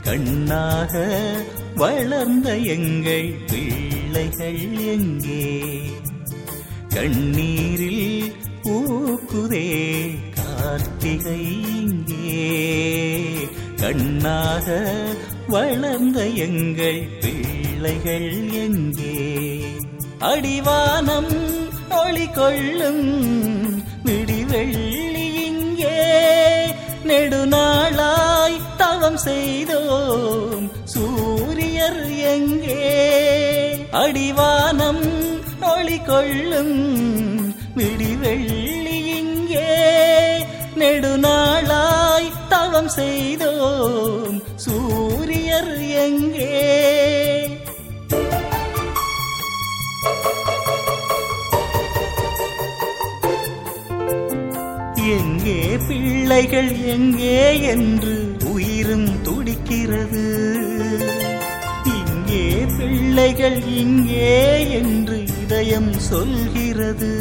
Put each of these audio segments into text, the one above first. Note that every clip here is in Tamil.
கண்ணாக வளர்ந்த எங்கள் பிள்ளைகள் எங்கே கண்ணீரில் பூக்குதே கார்த்திகை இங்கே கண்ணாக வளர்ந்த எங்கள் பிள்ளைகள் எங்கே அடிவானம் ஒளி கொள்ளும் விடிவெள்ளி இங்கே நெடுநாளாய் தவம் செய்தோம் சூரியர் எங்கே அடிவானம் ஒளி கொள்ளும் விடிவெள்ளி இங்கே நெடுநாளாய் தவம் செய்தோம் சூரியர் எங்கே எங்கே பிள்ளைகள் எங்கே என்று உயிரும் துடிக்கிறது இங்கே பிள்ளைகள் இங்கே என்று இதயம் சொல்கிறது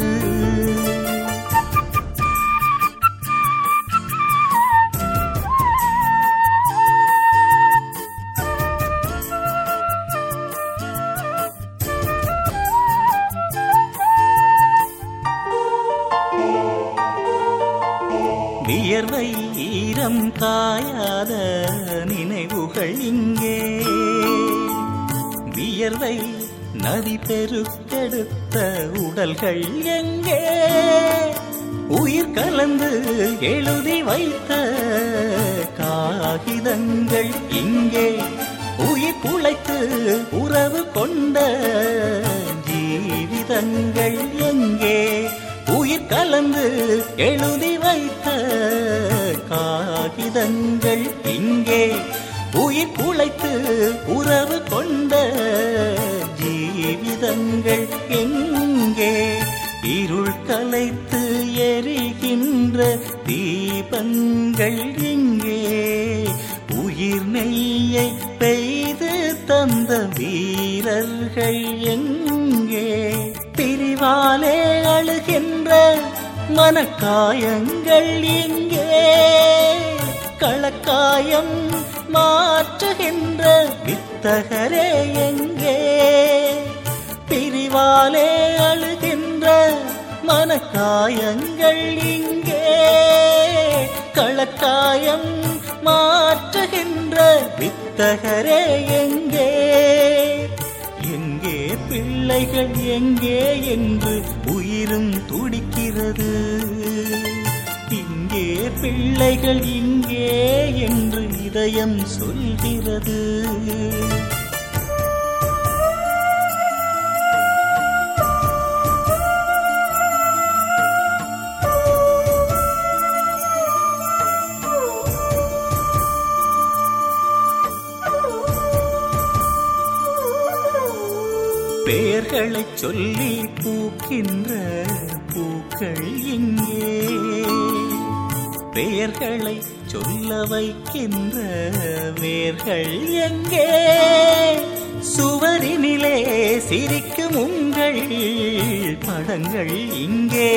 வியர்வை ஈரம் காயாத நினைவுகள் இங்கே வியர்வை நதி பெருக்கெடுத்த உடல்கள் எங்கே உயிர் கலந்து எழுதி வைத்த காகிதங்கள் இங்கே உயிர் குலைத்து உறவு கொண்ட ஜீவிதங்கள் எங்கே உயிர் கலந்து எழுதி வைத்த காகிதங்கள் இங்கே உயிர் குலைத்து உறவு கொண்ட ஜீவிதங்கள் எங்கே இருள் கலைத்து எரிகின்ற தீபங்கள் இங்கே உயிர் நெய்யை பெய்து தந்த வீரர்கள் எங்கே பிரிவாலே அழுகின்ற மனக்காயங்கள் இங்கே களக்காயம் மாற்றுகின்ற வித்தகரே எங்கே பிரிவாலே அழுகின்ற மனக்காயங்கள் இங்கே களக்காயம் மாற்றுகின்ற வித்தகரே எங்கே எங்கே பிள்ளைகள் எங்கே என்று உயிரும் துடிக்கிறது இங்கே பிள்ளைகள் இங்கே என்று இதயம் சொல்கிறது பெயர்களை சொல்லி பூக்கின்ற பூக்கள் இங்கே பெயர்களை சொல்ல வைக்கின்ற வேர்கள் எங்கே சுவரினிலே சிரிக்கும் உங்கள் படங்கள் இங்கே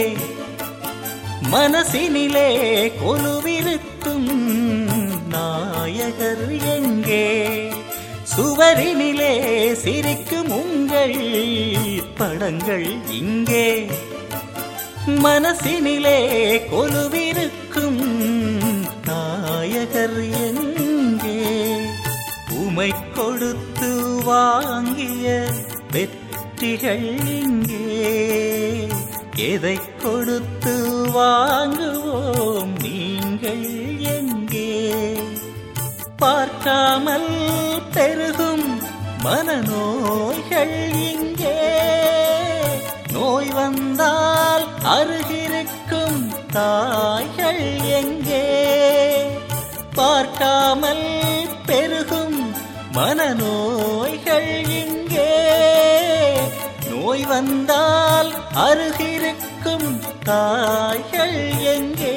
மனசினிலே கொலுவிருத்தும் நாயகர் எங்கே சுவரினிலே சிரிக்கும் உங்கள் படங்கள் இங்கே மனசினிலே கொலுவிருக்கும் நாயகர் எங்கே உமை கொடுத்து வாங்கிய வெற்றிகள் இங்கே எதை கொடுத்து வாங்குவோம் நீங்கள் எங்கே பார்க்காமல் பெருகும் மனநோய்கள் இங்கே நோய் வந்தால் அருகிருக்கும் தாய்கள் எங்கே பார்க்காமல் பெருகும் மனநோய்கள் இங்கே நோய் வந்தால் அருகிருக்கும் தாய்கள் எங்கே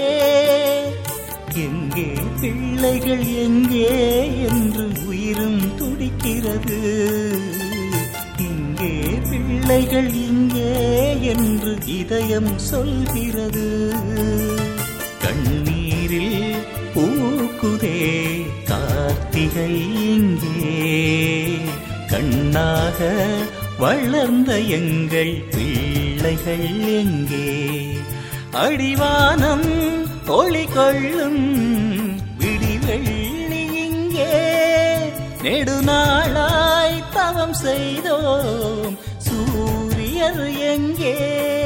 எங்கே பிள்ளைகள் எங்கே என்று உயிரும் துடிக்கிறது இங்கே பிள்ளைகள் இங்கே என்று இதயம் சொல்கிறது கண்ணீரில் பூக்குதே கார்த்தி கார்த்திகை இங்கே கண்ணாக வளர்ந்த எங்கள் பிள்ளைகள் எங்கே அடிவானம் ஒளி கொள்ளும் விடிவெள்ளி இங்கே நெடுநாளாய் தவம் செய்தோம் சூரியர் எங்கே